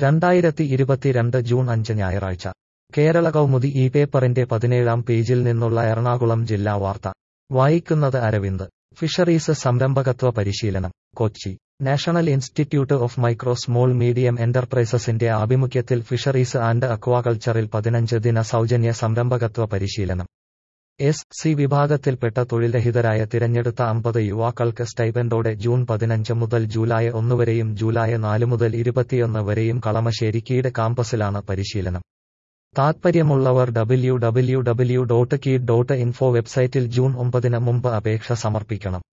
രണ്ടായിരത്തി ഇരുപത്തിരണ്ട് ജൂൺ അഞ്ച് ഞായറാഴ്ച കേരള കൗമുദി ഈ പേപ്പറിന്റെ പതിനേഴാം പേജിൽ നിന്നുള്ള എറണാകുളം ജില്ലാ വാർത്ത വായിക്കുന്നത് അരവിന്ദ് ഫിഷറീസ് സംരംഭകത്വ പരിശീലനം Kochi national institute of micro small medium എന്റർപ്രൈസസിന്റെ ആഭിമുഖ്യത്തിൽ ഫിഷറീസ് ആൻഡ് അക്വാകൾച്ചറിൽ പതിനഞ്ച് ദിന സൗജന്യ സംരംഭകത്വ പരിശീലനം എസ് സി വിഭാഗത്തിൽപ്പെട്ട തൊഴിൽരഹിതരായ തിരഞ്ഞെടുത്ത അമ്പത് യുവാക്കൾക്ക് സ്റ്റൈപ്പൻഡോടെ ജൂൺ പതിനഞ്ച് മുതൽ ജൂലൈ ഒന്ന് വരെയും ജൂലൈ നാല് മുതൽ ഇരുപത്തിയൊന്ന് വരെയും കളമശ്ശേരി കീട് കാമ്പസിലാണ് പരിശീലനം താത്പര്യമുള്ളവർ W W W dot KIED dot info വെബ്സൈറ്റിൽ ജൂൺ ഒമ്പതിന് മുമ്പ് അപേക്ഷ സമർപ്പിക്കണം